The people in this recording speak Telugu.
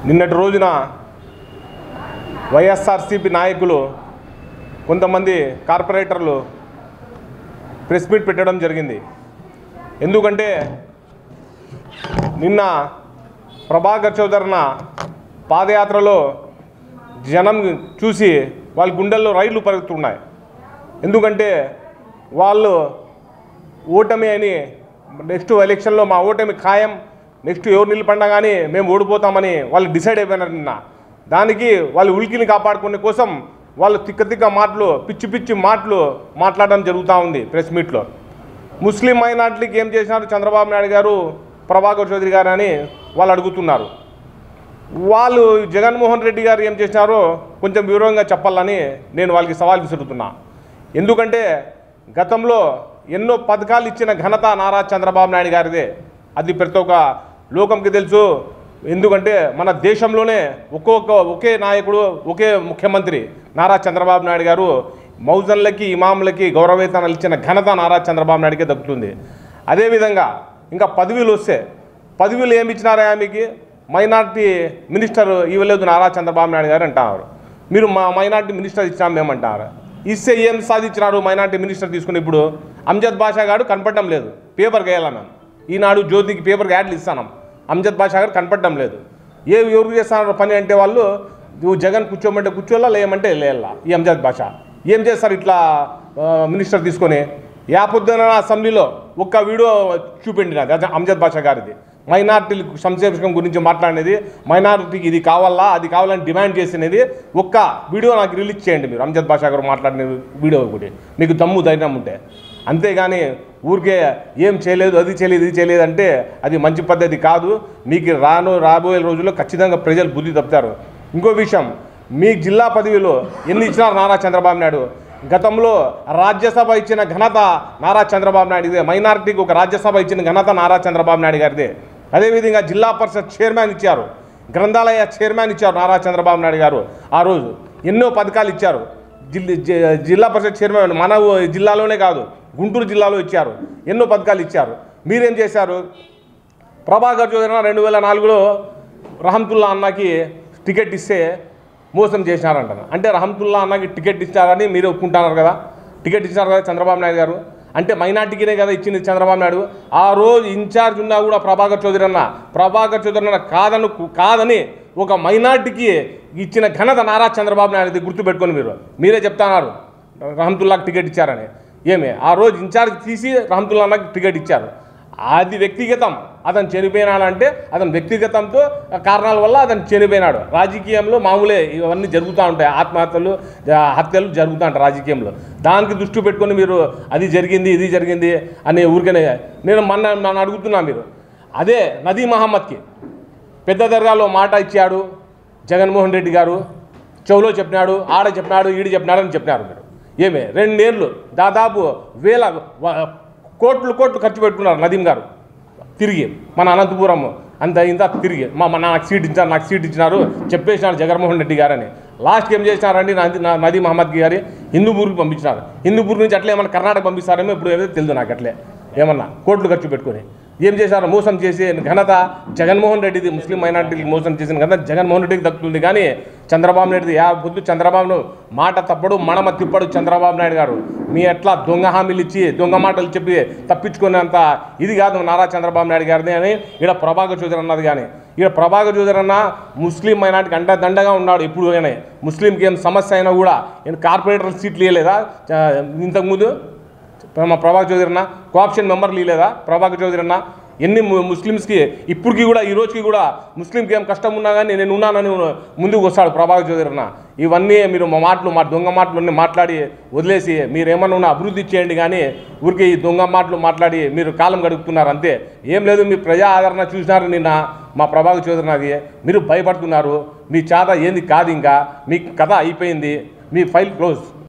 నిన్నటి రోజున వైఎస్ఆర్సీపీ నాయకులు కొంతమంది కార్పొరేటర్లు ప్రెస్ మీట్ పెట్టడం జరిగింది ఎందుకంటే నిన్న ప్రభాకర్ చౌదరన పాదయాత్రలో జనం చూసి వాళ్ళ గుండెల్లో రైళ్లు పరుగుతున్నాయి ఎందుకంటే వాళ్ళు ఓటమి అని నెక్స్ట్ ఎలక్షన్లో మా ఓటమి ఖాయం నెక్స్ట్ ఎవరు నిలబడినా కానీ మేము ఓడిపోతామని వాళ్ళు డిసైడ్ అయిపోయినారు నిన్న దానికి వాళ్ళు ఉలికిని కాపాడుకునే కోసం వాళ్ళు తిక్క తిక్క మాటలు పిచ్చి పిచ్చి మాటలు మాట్లాడడం జరుగుతూ ఉంది ప్రెస్ మీట్లో ముస్లిం మైనార్టీకి ఏం చేసినారు చంద్రబాబు నాయుడు గారు ప్రభాకర్ చౌదరి గారు అని వాళ్ళు అడుగుతున్నారు వాళ్ళు జగన్మోహన్ రెడ్డి గారు ఏం చేసినారో కొంచెం వివరంగా చెప్పాలని నేను వాళ్ళకి సవాల్ విసురుతున్నా ఎందుకంటే గతంలో ఎన్నో పథకాలు ఇచ్చిన ఘనత నారా చంద్రబాబు నాయుడు గారిదే అది ప్రతి ఒక్క లోకంకి తెలుసు ఎందుకంటే మన దేశంలోనే ఒక్కొక్క ఒకే నాయకుడు ఒకే ముఖ్యమంత్రి నారా చంద్రబాబు నాయుడు గారు మౌజన్లకి ఇమాములకి గౌరవేతనాలు ఇచ్చిన ఘనత నారా చంద్రబాబు నాయుడుకే దక్కుతుంది అదేవిధంగా ఇంకా పదవులు వస్తే పదవులు ఏమి ఇచ్చినారా ఆమెకి మైనార్టీ మినిస్టర్ ఇవ్వలేదు నారా చంద్రబాబు నాయుడు గారు అంటున్నారు మీరు మా మైనార్టీ మినిస్టర్ ఇచ్చినాం మేమంటారు ఇస్తే ఏం సాధించినారు మైనార్టీ మినిస్టర్ తీసుకుని ఇప్పుడు అంజద్ బాషా గారు కనపడడం లేదు పేపర్కి వేయాలా మేము ఈనాడు జ్యోతికి పేపర్కి యాడ్లు ఇస్తాం అంజద్ బాషా గారు కనపడడం లేదు ఏ ఎవరు చేస్తున్నారు పని అంటే వాళ్ళు నువ్వు జగన్ కూర్చోమంటే కూర్చోలా లేయమంటే లేయాలా ఈ అంజద్ బాషా ఏం చేస్తారు ఇట్లా ఆ, మినిస్టర్ తీసుకొని యాపొద్దున అసెంబ్లీలో ఒక్క వీడియో చూపిండి నాకు అజ- అంజద్ బాషా గారిది మైనార్టీల సంక్షేమం గురించి మాట్లాడినది మైనారిటీకి ఇది కావాలా అది కావాలని డిమాండ్ చేసినది ఒక్క వీడియో నాకు రిలీజ్ చేయండి మీరు అంజద్ బాషా గారు మాట్లాడిన వీడియో ఒకటి మీకు దమ్ము ధైర్యం ఉంటే అంతేగాని ఊరికే ఏం చేయలేదు అది చేయలేదు ఇది చేయలేదు అంటే అది మంచి పద్ధతి కాదు మీకు రాను రాబోయే రోజుల్లో ఖచ్చితంగా ప్రజలు బుద్ధి తప్పుతారు ఇంకో విషయం మీ జిల్లా పదవిలో ఎన్ని ఇచ్చినారు నారా చంద్రబాబు నాయుడు గతంలో రాజ్యసభ ఇచ్చిన ఘనత నారా చంద్రబాబు నాయుడుదే మైనారిటీకి ఒక రాజ్యసభ ఇచ్చిన ఘనత నారా చంద్రబాబు నాయుడు గారిదే అదేవిధంగా జిల్లా పరిషత్ చైర్మన్ ఇచ్చారు గ్రంథాలయ చైర్మన్ ఇచ్చారు నారా చంద్రబాబు నాయుడు గారు ఆ రోజు ఎన్నో పథకాలు ఇచ్చారు జిల్- జి- జిల్లా పరిషత్ చైర్మన్ మన ఊ- జిల్లాలోనే కాదు గుంటూరు జిల్లాలో ఇచ్చారు ఎన్నో పథకాలు ఇచ్చారు మీరేం చేశారు ప్రభాకర్ చౌదరి రెండు వేల నాలుగులో రహంతుల్లా అన్నకి టికెట్ ఇస్తే మోసం చేసినారంట అంటే రహంతుల్లా అన్నకి టికెట్ ఇచ్చారని మీరు ఒప్పుకుంటున్నారు కదా టికెట్ ఇచ్చారు కదా చంద్రబాబు నాయుడు గారు అంటే మైనార్టీకినే కదా ఇచ్చింది చంద్రబాబు నాయుడు ఆ రోజు ఇన్ఛార్జ్ ఉన్నా కూడా ప్రభాకర్ చౌదరి అన్న ప్రభాకర్ చౌదరి అన్న కాదను కాదని ఒక మైనార్టీకి ఇచ్చిన ఘనత నారా చంద్రబాబు నాయుడుది గుర్తుపెట్టుకొని మీరు మీరే చెప్తున్నారు రహంతుల్లాకి టికెట్ ఇచ్చారని ఏమి ఆ రోజు ఇన్ఛార్జ్ తీసి రహంతుల్లాకి టికెట్ ఇచ్చారు అది వ్యక్తిగతం అతను చనిపోయినాడంటే అతను వ్యక్తిగతంతో కారణాల వల్ల అతను చనిపోయినాడు రాజకీయంలో మామూలే ఇవన్నీ జరుగుతూ ఉంటాయి ఆత్మహత్యలు ఆ, హత్యలు జరుగుతూ ఉంటాయి రాజకీయంలో దానికి దృష్టి పెట్టుకొని మీరు అది జరిగింది ఇది జరిగింది అని ఊరికనే నేను మొన్న నన్ను అడుగుతున్నా మీరు అదే నదీ మహమ్మద్కి పెద్ద దర్గాలో మాట ఇచ్చాడు జగన్మోహన్ రెడ్డి గారు చెవులో చెప్పినాడు ఆడ చెప్పినాడు ఈడు చెప్పినాడు అని చెప్పినారు మీరు ఏమే రెండేళ్ళు దాదాపు వేల వ- కోట్లు కోట్లు ఖర్చు పెట్టుకున్నారు నదీం గారు తిరిగి మన అనంతపురం అంత ఇంత తిరిగి మా మా నాకు సీట్ ఇచ్చారు నాకు సీట్ ఇచ్చినారు చెప్పేసినారు జగన్మోహన్ రెడ్డి గారని లాస్ట్కి ఏం చేసినారండి నది నా- నదీ మహమ్మద్ గారి హిందూపూర్కి పంపించినారు హిందూపూర్ నుంచి అట్లే ఏమన్నా కర్ణాటక పంపిస్తారేమో ఇప్పుడు ఏదో తెలియదు నాకు అట్లే ఏమన్నా కోట్లు ఖర్చు పెట్టుకొని ఏం చేశారు మోసం చేసి ఘనత జగన్మోహన్ రెడ్డిది ముస్లిం మైనార్టీకి మోసం చేసిన ఘనత జగన్మోహన్ రెడ్డికి దక్కుతుంది కానీ చంద్రబాబు నాయుడుది యా పొద్దు చంద్రబాబును మాట తప్పడు మడమ తిప్పడు చంద్రబాబు నాయుడు గారు మీ ఎట్లా దొంగ హామీలు ఇచ్చి దొంగ మాటలు చెప్పి తప్పించుకునేంత ఇది కాదు నారా చంద్రబాబు నాయుడు గారిది అని ఇక్కడ ప్రభాకర్ చౌదరి అన్నది కానీ ఇక్కడ ప్రభాకర్ చౌదరి అన్న ముస్లిం మైనార్టీకి అంట దండగా ఉన్నాడు ఎప్పుడు కానీ ముస్లింకి ఏం సమస్య అయినా కూడా నేను కార్పొరేటర్ సీట్లు ఇవ్వలేదా చ- ఇంతకుముందు మా ప్రభాకర్ చౌదరి అన్న కోఆప్షన్ మెంబర్లు ఇలేదా ప్రభాకర్ చౌదరి అన్న ఎన్ని ము- ముస్లిమ్స్కి ఇప్పటికి కూడా ఈ రోజుకి కూడా ముస్లింకి ఏం కష్టం ఉన్నా కానీ నేను ఉన్నానని ముందుకు వస్తాడు ప్రభాకర్ చౌదరి అన్న ఇవన్నీ మీరు మా మాటలు మా దొంగ మాటలు అన్నీ మాట్లాడి వదిలేసి మీరు ఏమన్నా ఉన్నా అభివృద్ధి చేయండి కానీ ఊరికి ఈ దొంగ మాటలు మాట్లాడి మీరు కాలం గడుపుతున్నారు అంతే ఏం లేదు మీ ప్రజా ఆదరణ చూసినారు నిన్న మా ప్రభాకర్ చౌదరి నాది మీరు భయపడుతున్నారు మీ చేత ఏంది కాదు ఇంకా మీ కథ అయిపోయింది మీ ఫైల్ క్లోజ్